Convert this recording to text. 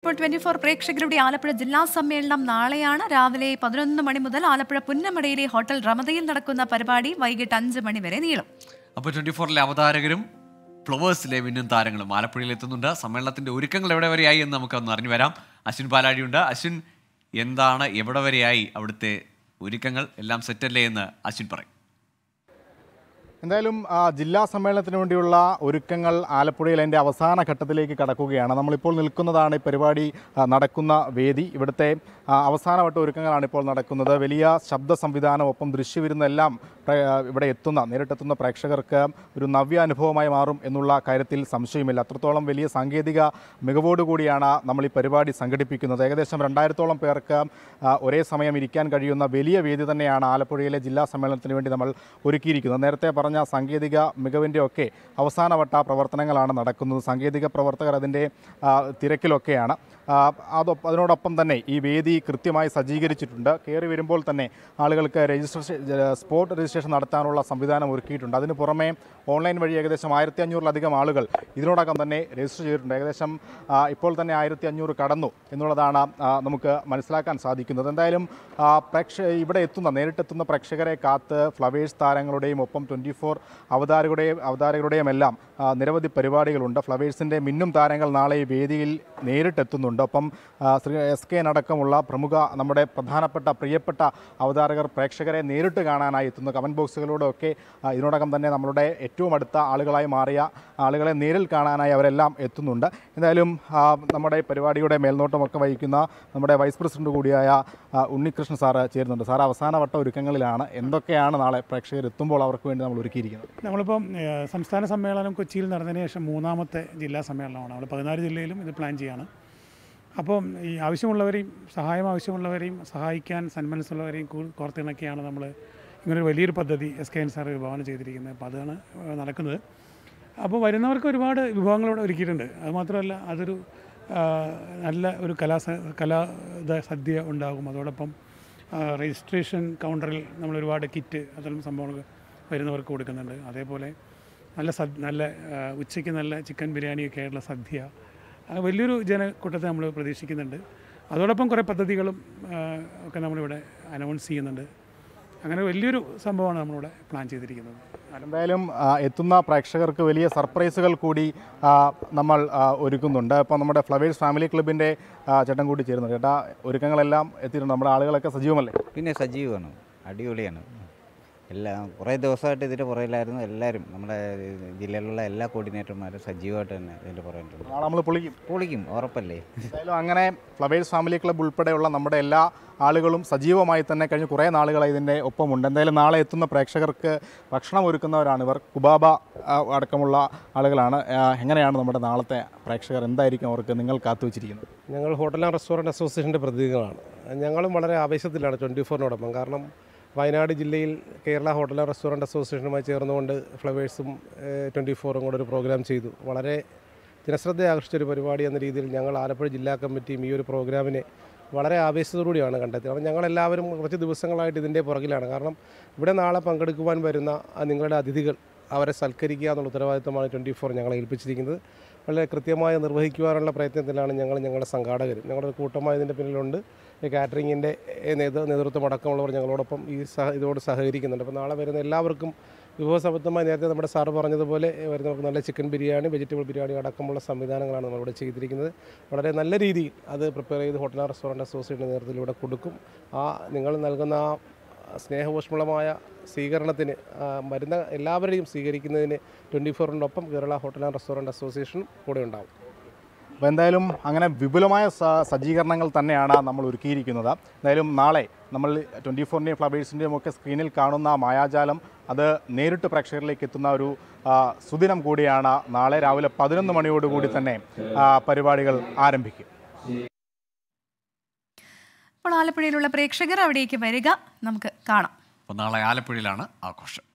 ഇപ്പോൾ twenty four പ്രേക്ഷകരുടെ ആലപ്പുഴ ജില്ലാ സമ്മേളനം നാളെയാണ് രാവിലെ പതിനൊന്ന് മണി മുതൽ ആലപ്പുഴ പുന്നമടയിലെ ഹോട്ടൽ റമദയിൽ നടക്കുന്ന പരിപാടി വൈകിട്ട് അഞ്ച് മണി വരെ നീളും അപ്പോൾ ട്വന്റി ഫോറിലെ അവതാരകരും ഫ്ലവേഴ്സിലെ മിന്നും താരങ്ങളും ആലപ്പുഴയിൽ എത്തുന്നുണ്ട് സമ്മേളനത്തിന്റെ ഒരുക്കങ്ങൾ എവിടെ വരെയായി എന്ന് നമുക്കൊന്ന് അറിഞ്ഞു വരാം അശ്വിൻ പാലാടിയുണ്ട് അശ്വിൻ എന്താണ് എവിടെ വരെയായി അവിടുത്തെ ഒരുക്കങ്ങൾ എല്ലാം സെറ്റല്ലേ എന്ന് അശ്വിൻ പറയും എന്തായാലും ആ, ജില്ലാ സമ്മേളനത്തിന് വേണ്ടിയുള്ള ഒരുക്കങ്ങൾ ആലപ്പുഴയിൽ അതിൻ്റെ അവസാന ഘട്ടത്തിലേക്ക് കടക്കുകയാണ് നമ്മളിപ്പോൾ നിൽക്കുന്നതാണ് ഈ പരിപാടി ആ, നടക്കുന്ന വേദി ഇവിടുത്തെ ആ, അവസാനവട്ട ഒരുക്കങ്ങളാണ് ഇപ്പോൾ നടക്കുന്നത് വലിയ ശബ്ദ സംവിധാനം ഒപ്പം ദൃശ്യവിരുന്ന എല്ലാം പ്രേ- ആ, ഇവിടെ എത്തുന്ന നേരിട്ടെത്തുന്ന പ്രേക്ഷകർക്ക് ഒരു നവ്യ അനുഭവമായി മാറും എന്നുള്ള കാര്യത്തിൽ സംശയമില്ല അത്രത്തോളം വലിയ സാങ്കേതിക മികവോടുകൂടിയാണ് നമ്മൾ ഈ പരിപാടി സംഘടിപ്പിക്കുന്നത് ഏകദേശം രണ്ടായിരത്തോളം പേർക്ക് ആ, ഒരേ സമയം ഇരിക്കാൻ കഴിയുന്ന വലിയ വേദി തന്നെയാണ് ആലപ്പുഴയിലെ ജില്ലാ സമ്മേളനത്തിന് വേണ്ടി നമ്മൾ ഒരുക്കിയിരിക്കുന്നത് നേരത്തെ പറഞ്ഞ സാങ്കേതിക മികവിൻ്റെ ഒക്കെ അവസാനവട്ട പ്രവർത്തനങ്ങളാണ് നടക്കുന്നത് സാങ്കേതിക പ്രവർത്തകർ അതിൻ്റെ ആ, തിരക്കിലൊക്കെയാണ് ആ, അതൊപ്പം അതിനോടൊപ്പം തന്നെ ഈ വേദി കൃത്യമായി സജ്ജീകരിച്ചിട്ടുണ്ട് കയറി വരുമ്പോൾ തന്നെ ആളുകൾക്ക് രജിസ്ട്രേഷൻ സ്പോട്ട് രജിസ്ട്രേഷൻ നടത്താനുള്ള സംവിധാനം ഒരുക്കിയിട്ടുണ്ട് അതിന് പുറമെ ഓൺലൈൻ വഴി ഏകദേശം ആയിരത്തി അഞ്ഞൂറിലധികം ആളുകൾ ഇതിനോടകം തന്നെ രജിസ്റ്റർ ചെയ്തിട്ടുണ്ട് ഏകദേശം ആ, ഇപ്പോൾ തന്നെ ആയിരത്തി അഞ്ഞൂറ് കടന്നു എന്നുള്ളതാണ് ആ, നമുക്ക് മനസ്സിലാക്കാൻ സാധിക്കുന്നത് എന്തായാലും ആ, പ്രേക്ഷ ഇവിടെ എത്തുന്ന നേരിട്ടെത്തുന്ന പ്രേക്ഷകരെ കാത്ത് ഫ്ലവേഴ്സ് താരങ്ങളുടെയും ഒപ്പം ട്വൻറ്റി ഫോർ അവതാരകരുടെയും അവതാരകരുടെയും എല്ലാം ആ, നിരവധി പരിപാടികളുണ്ട് ഫ്ലവേഴ്സിൻ്റെ മിന്നും താരങ്ങൾ നാളെ ഈ വേദിയിൽ നേരിട്ടെത്തുന്നുണ്ട് ഒപ്പം ആ, ശ്രീ എസ് കെ അടക്കമുള്ള പ്രമുഖ നമ്മുടെ പ്രധാനപ്പെട്ട പ്രിയപ്പെട്ട അവതാരകർ പ്രേക്ഷകരെ നേരിട്ട് കാണാനായി എത്തുന്നു കമൻറ്റ് ബോക്സുകളിലൂടെ ഒക്കെ ആ, ഇതിനോടകം തന്നെ നമ്മളുടെ ഏറ്റവും അടുത്ത ആളുകളായി മാറിയ ആളുകളെ നേരിൽ കാണാനായി അവരെല്ലാം എത്തുന്നുണ്ട് എന്തായാലും ആ, നമ്മുടെ പരിപാടിയുടെ മേൽനോട്ടമൊക്കെ വഹിക്കുന്ന നമ്മുടെ വൈസ് പ്രസിഡന്റ് കൂടിയായ ആ, ഉണ്ണികൃഷ്ണൻ സാറ് ചേരുന്നുണ്ട് സാർ അവസാനവട്ട ഒരുക്കങ്ങളിലാണ് എന്തൊക്കെയാണ് നാളെ പ്രേക്ഷകർ എത്തുമ്പോൾ അവർക്ക് വേണ്ടി നമ്മൾ ഒരുക്കിയിരിക്കുന്നത് നമ്മളിപ്പം ഏഹ്, സംസ്ഥാന സമ്മേളനം കൊച്ചിയിൽ നടന്നതിന് ശേഷം മൂന്നാമത്തെ ജില്ലാ സമ്മേളനമാണ് നമ്മൾ പതിനാല് ജില്ലയിലും ഇത് പ്ലാൻ ചെയ്യാണ് അപ്പം ഈ ആവശ്യമുള്ളവരെയും സഹായം ആവശ്യമുള്ളവരെയും സഹായിക്കാൻ സന്മനസ്സുള്ളവരെയും കൂ- കോർത്തിണക്കിയാണ് നമ്മൾ ഇങ്ങനൊരു വലിയൊരു പദ്ധതി എസ് കെ എൻ സാർ വിഭാവനം ചെയ്തിരിക്കുന്നത് അപ്പോൾ അതാണ് ഏഹ്, നടക്കുന്നത് അപ്പോൾ വരുന്നവർക്ക് ഒരുപാട് വിഭവങ്ങളിവിടെ ഒരുക്കിയിട്ടുണ്ട് അത് മാത്രമല്ല അതൊരു ആ, നല്ല ഒരു കലാ കലാ ഇത് സദ്യ ഉണ്ടാകും അതോടൊപ്പം ആ, രജിസ്ട്രേഷൻ കൗണ്ടറിൽ നമ്മൾ ഒരുപാട് കിറ്റ് അത്തരം സംഭവങ്ങൾ വരുന്നവർക്ക് കൊടുക്കുന്നുണ്ട് അതേപോലെ നല്ല സദ് നല്ല ആ, ഉച്ചയ്ക്ക് നല്ല ചിക്കൻ ബിരിയാണിയൊക്കെ ആയിട്ടുള്ള സദ്യ ആ, വലിയൊരു ജനക്കൂട്ടത്തെ നമ്മൾ പ്രതീക്ഷിക്കുന്നുണ്ട് അതോടൊപ്പം കുറേ പദ്ധതികളും ആ, ഒക്കെ നമ്മളിവിടെ അനൗൺസ് ചെയ്യുന്നുണ്ട് അങ്ങനെ വലിയൊരു സംഭവമാണ് നമ്മളിവിടെ പ്ലാൻ ചെയ്തിരിക്കുന്നത് എന്തായാലും ആ, എത്തുന്ന പ്രേക്ഷകർക്ക് വലിയ സർപ്രൈസുകൾ കൂടി ആ, നമ്മൾ ആ, ഒരുക്കുന്നുണ്ട് ഇപ്പോൾ നമ്മുടെ ഫ്ലവേഴ്സ് ഫാമിലി ക്ലബിൻ്റെ ആ, ചേട്ടൻ കൂടി ചേരുന്നു ചേട്ടാ ഒരുക്കങ്ങളെല്ലാം എത്തിയിട്ടുണ്ട് നമ്മുടെ ആളുകളൊക്കെ സജീവമല്ലേ പിന്നെ സജീവമാണ് അടിപൊളിയാണ് എല്ലാം കുറേ ദിവസമായിട്ട് ഇതിൻ്റെ പുറകിലായിരുന്നു എല്ലാവരും നമ്മുടെ ജില്ലയിലുള്ള എല്ലാ കോർഡിനേറ്റർമാരും സജീവമായിട്ട് തന്നെ ഇതിൻ്റെ പുറകിലുണ്ട് നാളെ നമ്മൾ പൊളിക്കും പൊളിക്കും ഉറപ്പല്ലേ എന്തായാലും അങ്ങനെ ഫ്ലവേഴ്സ് ഫാമിലി ക്ലബ്ബ് ഉൾപ്പെടെയുള്ള നമ്മുടെ എല്ലാ ആളുകളും സജീവമായി തന്നെ കഴിഞ്ഞ കുറേ നാളുകളായി ഇതിൻ്റെ ഒപ്പമുണ്ട് എന്തായാലും നാളെ എത്തുന്ന പ്രേക്ഷകർക്ക് ഭക്ഷണം ഒരുക്കുന്നവരാണ് ഇവർ കുബാബ ആ, അടക്കമുള്ള ആളുകളാണ് ആ, എങ്ങനെയാണ് നമ്മുടെ നാളത്തെ പ്രേക്ഷകർ എന്തായിരിക്കും അവർക്ക് നിങ്ങൾ കാത്തുവച്ചിരിക്കുന്നത് ഞങ്ങൾ ഹോട്ടൽ ആൻഡ് റെസ്റ്റോറൻറ്റ് അസോസിയേഷൻ്റെ പ്രതിനിധികളാണ് ഞങ്ങളും വളരെ ആവേശത്തിലാണ് ട്വൻറ്റി ഫോറിനോടൊപ്പം കാരണം വയനാട് ജില്ലയിൽ കേരള ഹോട്ടൽ ആൻഡ് റെസ്റ്റോറൻറ്റ് അസോസിയേഷനുമായി ചേർന്നുകൊണ്ട് ഫ്ലവേഴ്സും ട്വൻറ്റി ഫോറും കൂടെ ഒരു പ്രോഗ്രാം ചെയ്തു വളരെ ജനശ്രദ്ധ ആകർഷിച്ചൊരു പരിപാടി എന്ന രീതിയിൽ ഞങ്ങൾ ആലപ്പുഴ ജില്ലാ കമ്മിറ്റിയും ഈ ഒരു പ്രോഗ്രാമിനെ വളരെ ആവേശത്തോടുകൂടിയാണ് കണ്ടെത്തിയത് കാരണം ഞങ്ങളെല്ലാവരും കുറച്ച് ദിവസങ്ങളായിട്ട് ഇതിൻ്റെ പുറകിലാണ് കാരണം ഇവിടെ നാളെ പങ്കെടുക്കുവാൻ വരുന്ന ആ നിങ്ങളുടെ അതിഥികൾ അവരെ സൽക്കരിക്കുക എന്നുള്ള ഉത്തരവാദിത്തമാണ് ട്വൻറ്റി ഫോർ ഞങ്ങളെ ഏൽപ്പിച്ചിരിക്കുന്നത് വളരെ കൃത്യമായി നിർവഹിക്കുവാനുള്ള പ്രയത്നത്തിലാണ് ഞങ്ങൾ ഞങ്ങളുടെ സംഘാടകരും ഞങ്ങളുടെ കൂട്ടമായി ഇതിൻ്റെ പിന്നിലുണ്ട് ഈ കാറ്ററിങ്ങിൻ്റെ നേതൃ നേതൃത്വം അടക്കമുള്ളവർ ഞങ്ങളോടൊപ്പം ഈ സഹ ഇതോട് സഹകരിക്കുന്നുണ്ട് അപ്പോൾ നാളെ വരുന്ന എല്ലാവർക്കും വിഭവസമൃദ്ധമായി നേരത്തെ നമ്മുടെ സാറ് പറഞ്ഞതുപോലെ വരുന്നവർക്ക് നല്ല ചിക്കൻ ബിരിയാണി വെജിറ്റബിൾ ബിരിയാണി അടക്കമുള്ള സംവിധാനങ്ങളാണ് നമ്മളിവിടെ ചെയ്തിരിക്കുന്നത് വളരെ നല്ല രീതിയിൽ അത് പ്രിപ്പയർ ചെയ്ത് ഹോട്ടൽ ആൻഡ് റെസ്റ്റോറൻറ്റ് അസോസിയേഷൻ്റെ നേതൃത്വത്തിലൂടെ കൊടുക്കും ആ നിങ്ങൾ നൽകുന്ന ആ സ്നേഹഭൂഷ്മളമായ സ്വീകരണത്തിന് ആ, വരുന്ന എല്ലാവരെയും സ്വീകരിക്കുന്നതിന് ട്വൻറ്റി ഫോറിനൊപ്പം കേരള ഹോട്ടൽ ആൻഡ് റെസ്റ്റോറൻറ്റ് അസോസിയേഷനും കൂടെ ഉണ്ടാവും അപ്പോൾ എന്തായാലും അങ്ങനെ വിപുലമായ സ- സജ്ജീകരണങ്ങൾ തന്നെയാണ് നമ്മൾ ഒരുക്കിയിരിക്കുന്നത് എന്തായാലും നാളെ നമ്മൾ ട്വൻറ്റി ഫോറിൻ്റെയും ഫ്ലവേഴ്സിൻ്റെയും ഒക്കെ സ്ക്രീനിൽ കാണുന്ന മായാജാലം അത് നേരിട്ട് പ്രേക്ഷകരിലേക്ക് എത്തുന്ന ഒരു ആ, സുദിനം കൂടിയാണ് നാളെ രാവിലെ പതിനൊന്ന് മണിയോടുകൂടി തന്നെ ആ, പരിപാടികൾ ആരംഭിക്കും അപ്പോൾ ആലപ്പുഴയിലുള്ള പ്രേക്ഷകർ അവിടേക്ക് വരിക നമുക്ക് കാണാം അപ്പോൾ നാളെ ആലപ്പുഴയിലാണ് ആഘോഷം